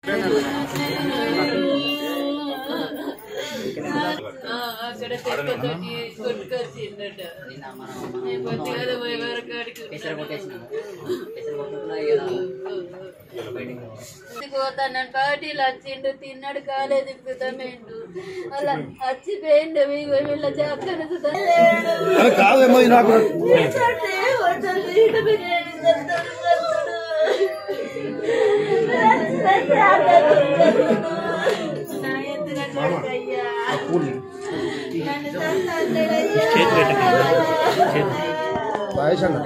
ఆ, అక్కడ చెక్కతోటి కొట్టుకొచ్చిండట నేను పొద్దుగాల పోయి వరకు కాడికి పోతానని పార్టీలు వచ్చిండు తిన్నాడు కాలేదు తిప్పుతామేండు అలా వచ్చిపోయిండు వీళ్ళు వీళ్ళ జాగ్రత్త కాదేమో నాకు బాయసండి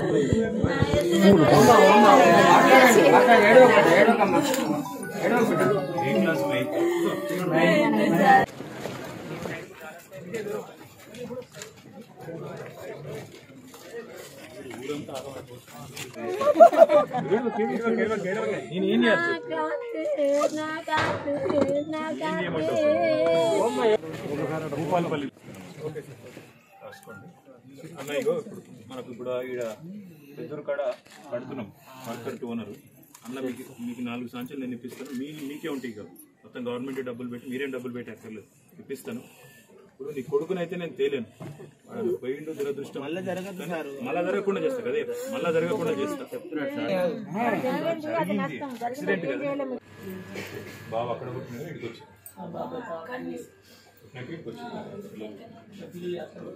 రాసుకోండి అన్న ఇగో ఇప్పుడు మనకు ఇప్పుడు ఈడ పెద్దరు కాడ కడుతున్నాం వర్కర్ టూ ఓనర్ అన్న మీకు మీకు నాలుగు సంవత్సరాలు నేను ఇప్పిస్తాను మీ మీకే ఉంటాయి ఇక మొత్తం గవర్నమెంట్ డబ్బులు పెట్టి మీరేం డబ్బులు పెట్టి అక్కర్లేదు ఇప్పిస్తాను ఇప్పుడు నీ కొడుకునైతే నేను తేలేను వాడు పోయిండు దురదృష్టం మళ్ళీ జరగదు మళ్ళా జరగకుండా చేస్తా కదే మళ్ళా జరగకుండా చేస్తా చెప్తున్నాడు సార్ జరిగింది యాక్సిడెంట్ కదా బాబు అక్కడ పుట్టిన ఇక్కడికి వచ్చి పుట్టినాక ఇక్కడికి వచ్చి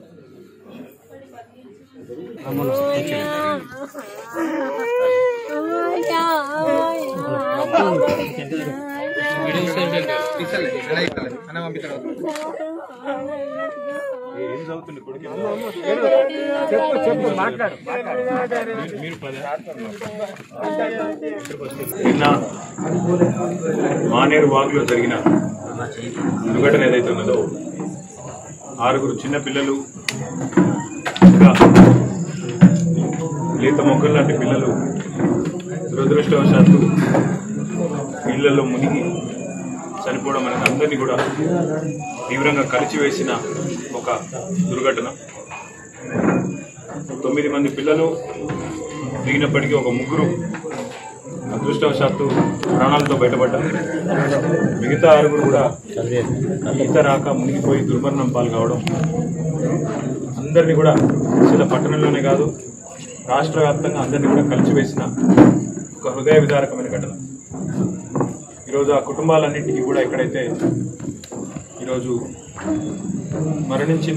ఏం చదువుతుంది కొడుకు చెప్పు చెప్పు మాట్లాడు మీరు పద నిన్న మానేరు వాగులో జరిగిన దుర్ఘటన ఏదైతే ఉన్నదో ఆరుగురు చిన్న పిల్లలు ఇంకా లేత మొక్కలు లాంటి పిల్లలు దురదృష్టవశాత్తు నీళ్లలో మునిగి చనిపోవడం అనేది అందరినీ కూడా తీవ్రంగా కలిచివేసిన ఒక దుర్ఘటన తొమ్మిది మంది పిల్లలు దిగినప్పటికీ ఒక ముగ్గురు అదృష్టవశాత్తు ప్రాణాలతో బయటపడ్డారు మిగతా ఆరుగురు కూడా ఈత రాక మునిగిపోయి దుర్మరణం పాలు కావడం అందరినీ కూడా చిన్న పట్టణంలోనే కాదు రాష్ట్ర వ్యాప్తంగా అందరినీ కూడా కలిసివేసిన ఒక హృదయ విదారకమైన ఘటన ఈరోజు ఆ కుటుంబాలన్నింటికీ కూడా ఎక్కడైతే ఈరోజు మరణించిన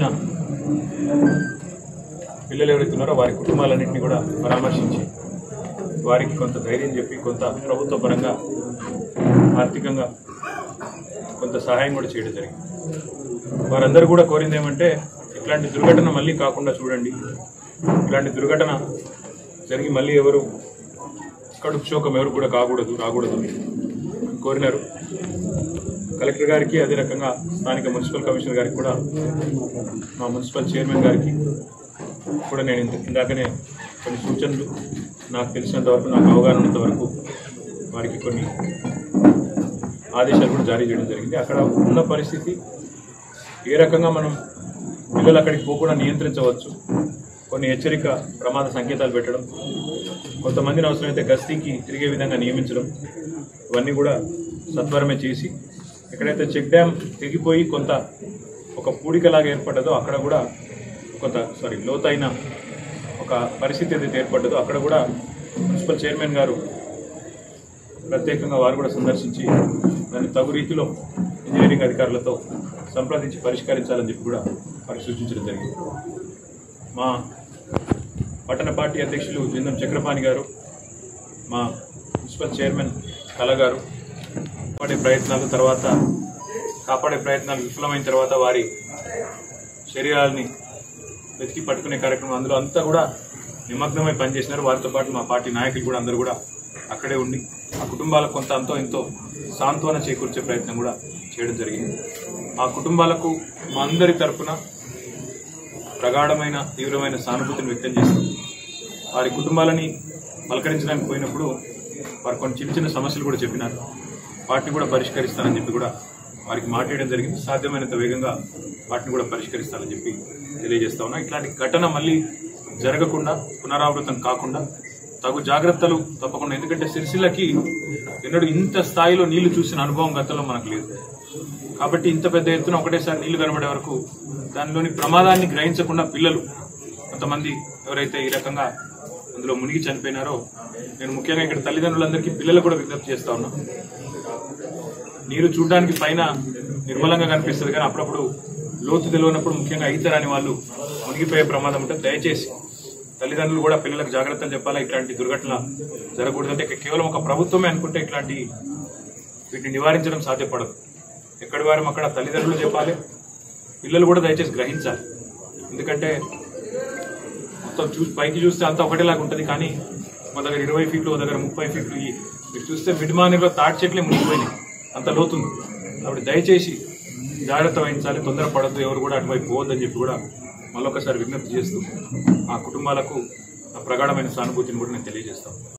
పిల్లలు ఎవరైతే ఉన్నారో వారి కుటుంబాలన్నింటినీ కూడా పరామర్శించి వారికి కొంత ధైర్యం చెప్పి కొంత ప్రభుత్వ పరంగా ఆర్థికంగా కొంత సహాయం కూడా చేయడం జరిగింది వారందరూ కూడా కోరింది ఏమంటే ఇట్లాంటి దుర్ఘటన మళ్ళీ కాకుండా చూడండి ఇట్లాంటి దుర్ఘటన జరిగి మళ్ళీ ఎవరు కడుపు శోకం ఎవరు కూడా కాకూడదు రాకూడదు అని కోరినారు కలెక్టర్ గారికి అదే రకంగా స్థానిక మున్సిపల్ కమిషనర్ గారికి కూడా మా మున్సిపల్ చైర్మన్ గారికి కూడా నేను ఇంత- ఇందాకనే కొన్ని సూచనలు నాకు తెలిసినంత వరకు నాకు అవగాహన ఉన్నంత వరకు వారికి కొన్ని ఆదేశాలు కూడా జారీ చేయడం జరిగింది అక్కడ ఉన్న పరిస్థితి ఏ రకంగా మనం పిల్లలు అక్కడికి పోకుండా నియంత్రించవచ్చు కొన్ని హెచ్చరిక ప్రమాద సంకేతాలు పెట్టడం కొంతమందిని అవసరమైతే గస్తీకి తిరిగే విధంగా నియమించడం ఇవన్నీ కూడా సత్వరమే చేసి ఎక్కడైతే చెక్ డ్యామ్ తెగిపోయి కొంత ఒక పూడికలాగా ఏర్పడ్డదో అక్కడ కూడా కొంత సారీ లోతైన ఒక పరిస్థితి ఏదైతే ఏర్పడ్డదో అక్కడ కూడా మున్సిపల్ చైర్మన్ గారు ప్రత్యేకంగా వారు కూడా సందర్శించి దాన్ని తగు రీతిలో ఇంజనీరింగ్ అధికారులతో సంప్రదించి పరిష్కరించాలని చెప్పి కూడా వారికి సూచించడం జరిగింది మా పట్టణ పార్టీ అధ్యక్షులు జిందం చక్రపాణి గారు మా మున్సిపల్ చైర్మన్ కళ గారు కాపాడే ప్రయత్నాలు తర్వాత కాపాడే ప్రయత్నాలు విఫలమైన తర్వాత వారి శరీరాలని వెతికి పట్టుకునే కార్యక్రమం అందులో అంతా కూడా నిమగ్నమై పనిచేసినారు వారితో పాటు మా పార్టీ నాయకులు కూడా అందరూ కూడా అక్కడే ఉండి ఆ కుటుంబాలకు కొంత అంతో ఎంతో సాంత్వన చేకూర్చే ప్రయత్నం కూడా చేయడం జరిగింది ఆ కుటుంబాలకు మా అందరి తరఫున ప్రగాఢమైన తీవ్రమైన సానుభూతిని వ్యక్తం చేస్తాం వారి కుటుంబాలని పలకరించడానికి పోయినప్పుడు వారు కొన్ని చిన్న చిన్న సమస్యలు కూడా చెప్పినారు వాటిని కూడా పరిష్కరిస్తానని చెప్పి కూడా వారికి మాట్లాడడం జరిగింది సాధ్యమైనంత వేగంగా వాటిని కూడా పరిష్కరిస్తానని చెప్పి తెలియజేస్తా ఉన్నా ఇట్లాంటి ఘటన మళ్ళీ జరగకుండా పునరావృతం కాకుండా తగు జాగ్రత్తలు తప్పకుండా ఎందుకంటే సిరిసిల్లకి ఎన్నడూ ఇంత స్థాయిలో నీళ్లు చూసిన అనుభవం గతంలో మనకు లేదు కాబట్టి ఇంత పెద్ద ఎత్తున ఒకటేసారి నీళ్లు కనబడే వరకు దానిలోని ప్రమాదాన్ని గ్రహించకుండా పిల్లలు కొంతమంది ఎవరైతే ఈ రకంగా అందులో మునిగి చనిపోయినారో నేను ముఖ్యంగా ఇక్కడ తల్లిదండ్రులందరికీ పిల్లలు కూడా విజ్ఞప్తి చేస్తా ఉన్నా నీరు చూడడానికి పైన నిర్మలంగా కనిపిస్తుంది కానీ అప్పుడప్పుడు లోతు తెలియనప్పుడు ముఖ్యంగా ఈతరాని వాళ్ళు మునిగిపోయే ప్రమాదం ఉంటే దయచేసి తల్లిదండ్రులు కూడా పిల్లలకు జాగ్రత్తలు చెప్పాలా ఇట్లాంటి దుర్ఘటన జరగకూడదంటే ఇక కేవలం ఒక ప్రభుత్వమే అనుకుంటే ఇట్లాంటి వీటిని నివారించడం సాధ్యపడదు ఎక్కడి వారం అక్కడ తల్లిదండ్రులు చెప్పాలి పిల్లలు కూడా దయచేసి గ్రహించాలి ఎందుకంటే మొత్తం చూ పైకి చూస్తే అంతా ఒకటేలాగా ఉంటుంది కానీ మా దగ్గర ఇరవై ఫీట్లు మా దగ్గర ముప్పై ఫీట్లు ఈ మీరు చూస్తే మిడ్మానిలో తాటి చెట్లే మునిగిపోయినాయి అంత లోతుంది కాబట్టి దయచేసి జాగ్రత్త వహించాలి తొందరపడద్దు ఎవరు కూడా అటువైపు పోవద్దని చెప్పి కూడా మళ్ళొకసారి విజ్ఞప్తి చేస్తూ ఆ కుటుంబాలకు ఆ ప్రగాఢమైన సానుభూతిని కూడా నేను తెలియజేస్తాను